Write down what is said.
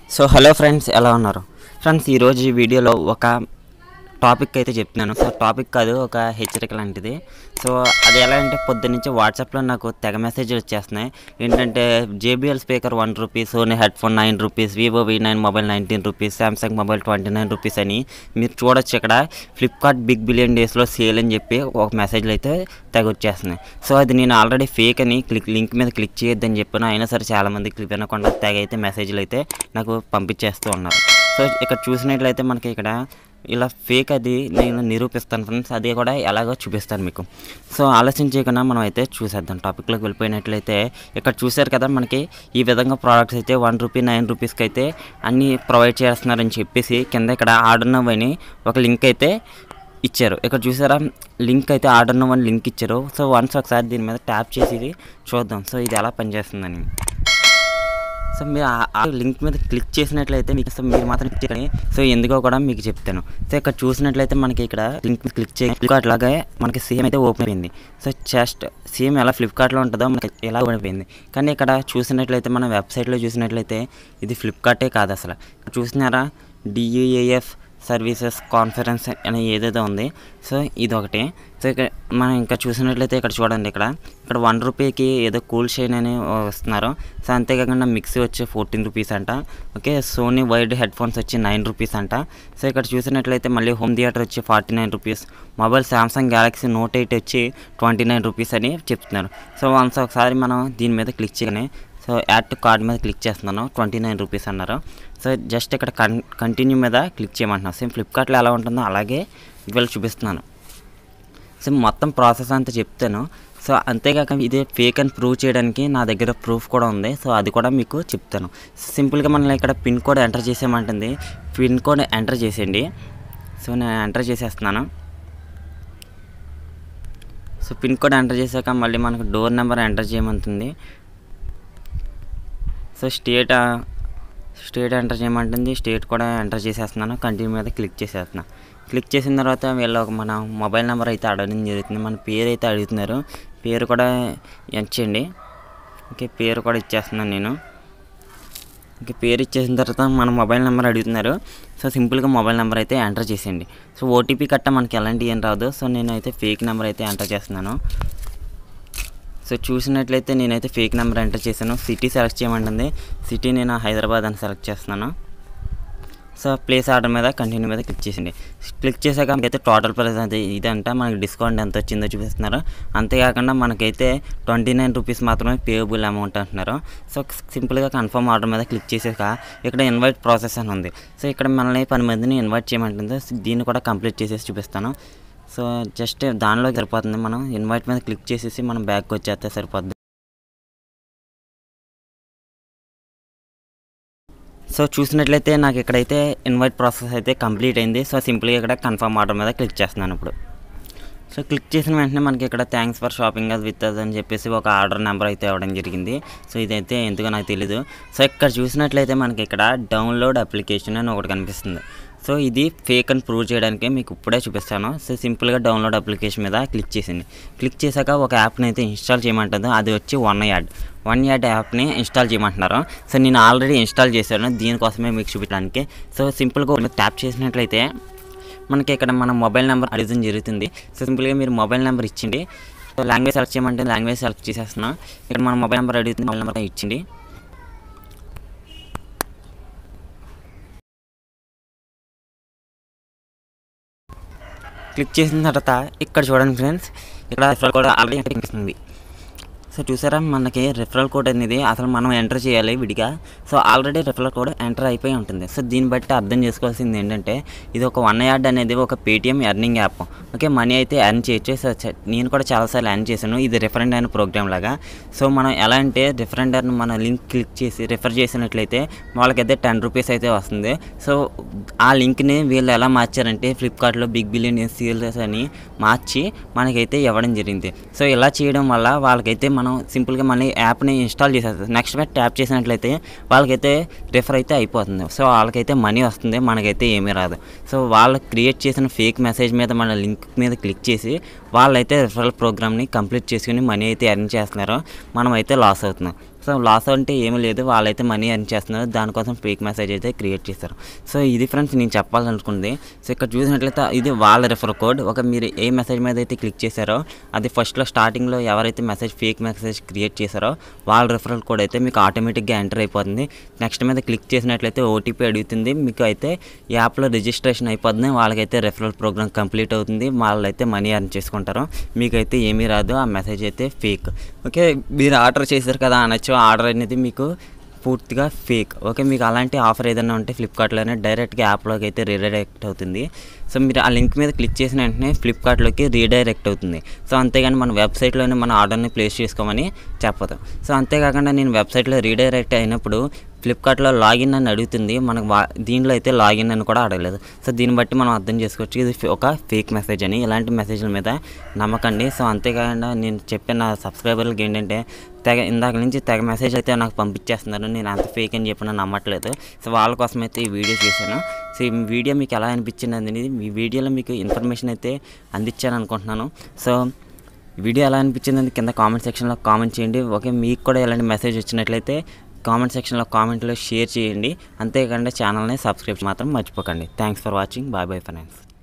so hello friends ఎలా ఉన్నారు friends ఈరోజు ఈ వీడియోలో ఒక టాపిక్ అయితే చెప్తున్నాను సో టాపిక్ కాదు ఒక హెచ్చరిక లాంటిది సో అది ఎలా అంటే పొద్దున్నుంచి వాట్సాప్లో నాకు తెగ మెసేజ్లు వచ్చేస్తున్నాయి ఏంటంటే JBL speaker one rupees Sony headphone nine rupees Vivo V nine mobile nineteen rupees Samsung mobile twenty nine rupees అని మీరు చూడొచ్చు ఇక్కడ ఫ్లిప్కార్ట్ బిగ్ బిలియన్ డేస్లో సేల్ అని చెప్పి ఒక మెసేజ్లు అయితే తెగ వచ్చేస్తున్నాయి సో అది నేను ఆల్రెడీ ఫేక్ అని క్లిక్ లింక్ మీద క్లిక్ చేయొద్దని చెప్పిన అయినా సరే చాలామంది క్లిక్ వినకుండా తెగ అయితే మెసేజ్లు అయితే నాకు పంపించేస్తూ ఉన్నారు సో ఇక్కడ చూసినట్లయితే మనకి ఇక్కడ ఇలా ఫేక్ అది నేను నిరూపిస్తాను ఫ్రెండ్స్ అది కూడా ఎలాగో చూపిస్తాను మీకు సో ఆలోచన చేయకుండా మనం అయితే చూసేద్దాం టాపిక్లోకి వెళ్ళిపోయినట్లయితే ఇక్కడ చూశారు కదా మనకి ఈ విధంగా ప్రోడక్ట్స్ అయితే వన్ రూపీ నైన్ రూపీస్కి అయితే అన్నీ ప్రొవైడ్ చేస్తున్నారని చెప్పేసి కింద ఇక్కడ ఆర్డర్ నవ్ అని ఒక లింక్ అయితే ఇచ్చారు ఇక్కడ చూసారా లింక్ అయితే ఆర్డర్ నవ్ అని లింక్ ఇచ్చారు సో వన్స్ ఒకసారి దీని మీద ట్యాప్ చేసి చూద్దాం సో ఇది ఎలా పనిచేస్తుందని సో మీరు ఆ- ఆ లింక్ మీద క్లిక్ చేసినట్లయితే మీకు సో మీరు మాత్రం click చేయకండి సో ఎందుకో కూడా మీకు చెప్తాను సో ఇక్కడ చూసినట్లయితే మనకి ఇక్కడ లింక్ మీద క్లిక్ చేయ ఫ్లిప్కార్ట్ లాగే మనకి సేమ్ అయితే ఓపెన్ అయిపోయింది సో జస్ట్ సేమ్ ఎలా ఫ్లిప్కార్ట్లో ఉంటుందో మనకి ఎలా ఓపెన్ అయిపోయింది కానీ ఇక్కడ చూసినట్లయితే మన వెబ్సైట్లో చూసినట్లయితే ఇది ఫ్లిప్కార్టే కాదు అసలు చూసినారా డియుఏఎఫ్ సర్వీసెస్ కాన్ఫరెన్స్ అని ఏదేదో ఉంది సో ఇది ఒకటి సో ఇక్కడ మనం ఇంకా చూసినట్లయితే ఇక్కడ చూడండి ఇక్కడ ఇక్కడ వన్ రూపీకి ఏదో కూల్ షైన్ అని వస్తున్నారు సో అంతేకాకుండా మిక్సీ వచ్చి ఫోర్టీన్ రూపీస్ అంట okay Sony wide headphones వచ్చి నైన్ రూపీస్ అంట సో ఇక్కడ చూసినట్లయితే మళ్ళీ హోమ్ థియేటర్ వచ్చి forty nine rupees mobile Samsung Galaxy Note eight వచ్చి ట్వంటీ నైన్ రూపీస్ అని చెప్తున్నారు సో వన్స్ ఒకసారి మనం దీని మీద క్లిక్ చేయగానే సో యాడ్ టు కార్డ్ మీద క్లిక్ చేస్తున్నాను ట్వంటీ నైన్ రూపీస్ అన్నారు సో జస్ట్ ఇక్కడ కన్ కంటిన్యూ మీద క్లిక్ చేయమంటున్నాను సేమ్ ఫ్లిప్కార్ట్లో ఎలా ఉంటుందో అలాగే వీళ్ళు చూపిస్తున్నాను సో మొత్తం ప్రాసెస్ అంతా చెప్తాను సో అంతేకాక ఇదే ఫేక్ అని ప్రూవ్ చేయడానికి నా దగ్గర ప్రూఫ్ కూడా ఉంది సో అది కూడా మీకు చెప్తాను సింపుల్గా మనం ఇక్కడ పిన్ కోడ్ ఎంటర్ చేసేయమంటుంది పిన్ కోడ్ ఎంటర్ చేసేయండి సో నేను ఎంటర్ చేసేస్తున్నాను సో పిన్ కోడ్ ఎంటర్ చేశాక మళ్ళీ మనకు డోర్ నెంబర్ ఎంటర్ చేయమంటుంది సో స్టేట్ ఆ, స్టేట్ ఎంటర్ చేయమంటుంది స్టేట్ కూడా ఎంటర్ చేసేస్తున్నాను కంటిన్యూ మీద క్లిక్ చేసేస్తున్నాను క్లిక్ చేసిన తర్వాత వీళ్ళు ఒక మన మొబైల్ నెంబర్ అయితే అడగడం జరుగుతుంది మన పేరు అయితే అడుగుతున్నారు పేరు కూడా ఇచ్చేయండి ఓకే పేరు కూడా ఇచ్చేస్తున్నాను నేను ఓకే పేరు ఇచ్చేసిన తర్వాత మన మొబైల్ నెంబర్ అడుగుతున్నారు సో సింపుల్గా మొబైల్ నెంబర్ అయితే ఎంటర్ చేసేయండి సో ఓటీపీ కట్ట మనకి ఎలాంటి ఏం రాదు సో నేనైతే ఫేక్ నెంబర్ అయితే ఎంటర్ చేస్తున్నాను సో చూసినట్లయితే నేనైతే ఫేక్ నెంబర్ ఎంటర్ చేశాను సిటీ సెలెక్ట్ చేయమంటుంది సిటీ నేను హైదరాబాద్ అని సెలెక్ట్ చేస్తున్నాను సో ప్లేస్ ఆర్డర్ మీద కంటిన్యూ మీద క్లిక్ చేసింది క్లిక్ చేశాక మనకైతే టోటల్ ప్రైస్ అది ఇదంట మనకి డిస్కౌంట్ ఎంత వచ్చిందో చూపిస్తున్నారు అంతేకాకుండా మనకైతే ట్వంటీ నైన్ రూపీస్ మాత్రమే పేయబుల్ అమౌంట్ అంటున్నారు సో సింపుల్గా కన్ఫర్మ్ ఆర్డర్ మీద క్లిక్ చేసాక ఇక్కడ ఇన్వైట్ ప్రాసెస్ అని ఉంది సో ఇక్కడ మనల్ని పది మందిని ఇన్వైట్ చేయమంటుంది సో దీన్ని కూడా కంప్లీట్ చేసేసి చూపిస్తాను సో జస్ట్ దానిలో సరిపోతుంది మనం ఇన్వైట్ మీద క్లిక్ చేసేసి మనం బ్యాగ్కి వచ్చేస్తే సరిపోద్ది సో చూసినట్లయితే నాకు ఇక్కడైతే ఇన్వైట్ ప్రాసెస్ అయితే కంప్లీట్ అయింది సో సింపుల్గా ఇక్కడ కన్ఫర్మ్ ఆర్డర్ మీద క్లిక్ చేస్తున్నాను ఇప్పుడు సో క్లిక్ చేసిన వెంటనే మనకి ఇక్కడ థ్యాంక్స్ ఫర్ షాపింగ్ అది విత్ అని చెప్పేసి ఒక ఆర్డర్ నెంబర్ అయితే ఇవ్వడం జరిగింది సో ఇదైతే ఎందుకో నాకు తెలీదు సో ఇక్కడ చూసినట్లయితే మనకి ఇక్కడ డౌన్లోడ్ అప్లికేషన్ అని ఒకటి కనిపిస్తుంది సో ఇది ఫేక్ అని ప్రూవ్ చేయడానికి మీకు ఇప్పుడే చూపిస్తాను సో సింపుల్గా డౌన్లోడ్ అప్లికేషన్ మీద క్లిక్ చేసింది క్లిక్ చేశాక ఒక యాప్ని అయితే ఇన్స్టాల్ చేయమంటుంది అది వచ్చి వన్ యాడ్ వన్ యాడ్ యాప్ని ఇన్స్టాల్ చేయమంటున్నారు సో నేను ఆల్రెడీ ఇన్స్టాల్ చేశాను దీనికోసమే మీకు చూపించడానికి సో సింపుల్గా ట్యాప్ చేసినట్లయితే మనకి ఇక్కడ మన మొబైల్ నెంబర్ అడగడం జరుగుతుంది సో సింపుల్గా మీరు మొబైల్ నెంబర్ ఇచ్చింది సో లాంగ్వేజ్ సెలెక్ట్ చేయమంటే లాంగ్వేజ్ సెలెక్ట్ చేసేస్తున్నాం ఇక్కడ మన మొబైల్ నెంబర్ అడుగుతుంది మొబైల్ నెంబర్ ఇచ్చింది క్లిక్ చేసిన తర్వాత ఇక్కడ చూడండి ఫ్రెండ్స్ ఇక్కడ రిఫరల్ కోడ్ ఆల్రెడీ కనిపిస్తుంది సో చూసారా మనకి రిఫరల్ కోడ్ అనేది అసలు మనం ఎంటర్ చేయాలి విడిగా so already referral code enter అయిపోయి ఉంటుంది సో దీన్ని బట్టి అర్థం చేసుకోవాల్సింది ఏంటంటే ఇది ఒక వన్ యార్డ్ అనేది ఒక Paytm earning app okay money అయితే ఎర్న్ చేయొచ్చు సో చ- నేను కూడా చాలాసార్లు ఎర్న్ చేశాను ఇది రిఫరెండ్ అయిన ప్రోగ్రామ్ లాగా సో మనం ఎలా అంటే రిఫరెండ్ అయిన మన లింక్ క్లిక్ చేసి రిఫర్ చేసినట్లయితే వాళ్ళకైతే టెన్ రూపీస్ అయితే వస్తుంది సో ఆ లింక్ని వీళ్ళు ఎలా మార్చారంటే ఫ్లిప్కార్ట్లో బిగ్ బిలియన్ సేల్స్ అని మార్చి మనకైతే ఇవ్వడం జరిగింది సో ఇలా చేయడం వల్ల వాళ్ళకైతే మనం సింపుల్గా మళ్ళీ యాప్ని ఇన్స్టాల్ చేసేస్తాం నెక్స్ట్ మీద ట్యాప్ చేసినట్లయితే వాళ్ళకైతే రిఫర్ అయితే అయిపోతుంది సో వాళ్ళకైతే మనీ వస్తుంది మనకైతే ఏమీ రాదు సో వాళ్ళు క్రియేట్ చేసిన ఫేక్ మెసేజ్ మీద మన లింక్ మీద క్లిక్ చేసి వాళ్ళైతే రిఫరల్ ప్రోగ్రామ్ని కంప్లీట్ చేసుకుని మనీ అయితే ఎర్న్ చేస్తున్నారు మనం అయితే లాస్ అవుతున్నాం సో లాస్ అంటే ఏమీ లేదు వాళ్ళైతే మనీ ఎర్న్ చేస్తున్నారు దానికోసం ఫేక్ మెసేజ్ అయితే క్రియేట్ చేస్తారు సో ఇది ఫ్రెండ్స్ నేను చెప్పాలనుకుంది సో ఇక్కడ చూసినట్లయితే ఇది వాళ్ళ రెఫర్ కోడ్ ఒక మీరు ఏ మెసేజ్ మీద అయితే క్లిక్ చేశారో అది ఫస్ట్లో స్టార్టింగ్లో ఎవరైతే మెసేజ్ ఫేక్ మెసేజ్ క్రియేట్ చేశారో వాళ్ళ రెఫరల్ కోడ్ అయితే మీకు ఆటోమేటిక్గా ఎంటర్ అయిపోతుంది నెక్స్ట్ మీద క్లిక్ చేసినట్లయితే ఓటీపీ అడుగుతుంది మీకు అయితే యాప్లో రిజిస్ట్రేషన్ అయిపోతుంది వాళ్ళకైతే రెఫరల్ ప్రోగ్రామ్ కంప్లీట్ అవుతుంది వాళ్ళైతే మనీ ఎర్న్ చేసుకుంటారు మీకైతే ఏమీ రాదు ఆ మెసేజ్ అయితే ఫేక్ ఓకే మీరు ఆర్డర్ చేశారు కదా అనొచ్చు ఆర్డర్ అనేది మీకు పూర్తిగా ఫేక్ ఓకే మీకు అలాంటి ఆఫర్ ఏదైనా ఉంటే ఫ్లిప్కార్ట్లోనే డైరెక్ట్గా యాప్లోకి అయితే రీడైరెక్ట్ అవుతుంది సో మీరు ఆ లింక్ మీద క్లిక్ చేసిన వెంటనే ఫ్లిప్కార్ట్లోకి రీడైరెక్ట్ అవుతుంది సో అంతేగాని మన వెబ్సైట్లోనే మన ఆర్డర్ని ప్లేస్ చేసుకోమని చెప్పదు సో అంతేకాకుండా నేను వెబ్సైట్లో రీడైరెక్ట్ అయినప్పుడు ఫ్లిప్కార్ట్లో లాగిన్ అని అడుగుతుంది మనకు వా దీంట్లో అయితే లాగిన్ అని కూడా అడగలేదు సో దీన్ని బట్టి మనం అర్థం చేసుకోవచ్చు ఇది ఫే- ఒక ఫేక్ మెసేజ్ అని ఇలాంటి మెసేజ్ల మీద నమ్మకండి సో అంతేకాకుండా నేను చెప్పిన సబ్స్క్రైబర్లకి ఏంటంటే తెగ ఇందాక నుంచి తెగ మెసేజ్ అయితే నాకు పంపించేస్తున్నారు నేను అంత ఫేక్ అని చెప్పిన నమ్మట్లేదు సో వాళ్ళ కోసం అయితే ఈ వీడియో చేశాను సో ఈ వీడియో మీకు ఎలా అనిపించింది అనేది ఈ వీడియోలో మీకు ఇన్ఫర్మేషన్ అయితే అందించాను అనుకుంటున్నాను సో వీడియో ఎలా అనిపించింది అని కింద కామెంట్ సెక్షన్లో కామెంట్ చేయండి ఓకే మీకు కూడా ఇలాంటి మెసేజ్ వచ్చినట్లయితే కామెంట్ సెక్షన్లో కామెంట్లో షేర్ చేయండి అంతేకాకుండా ఛానల్ని సబ్స్క్రైబ్ మాత్రం మర్చిపోకండి thanks for watching bye bye friends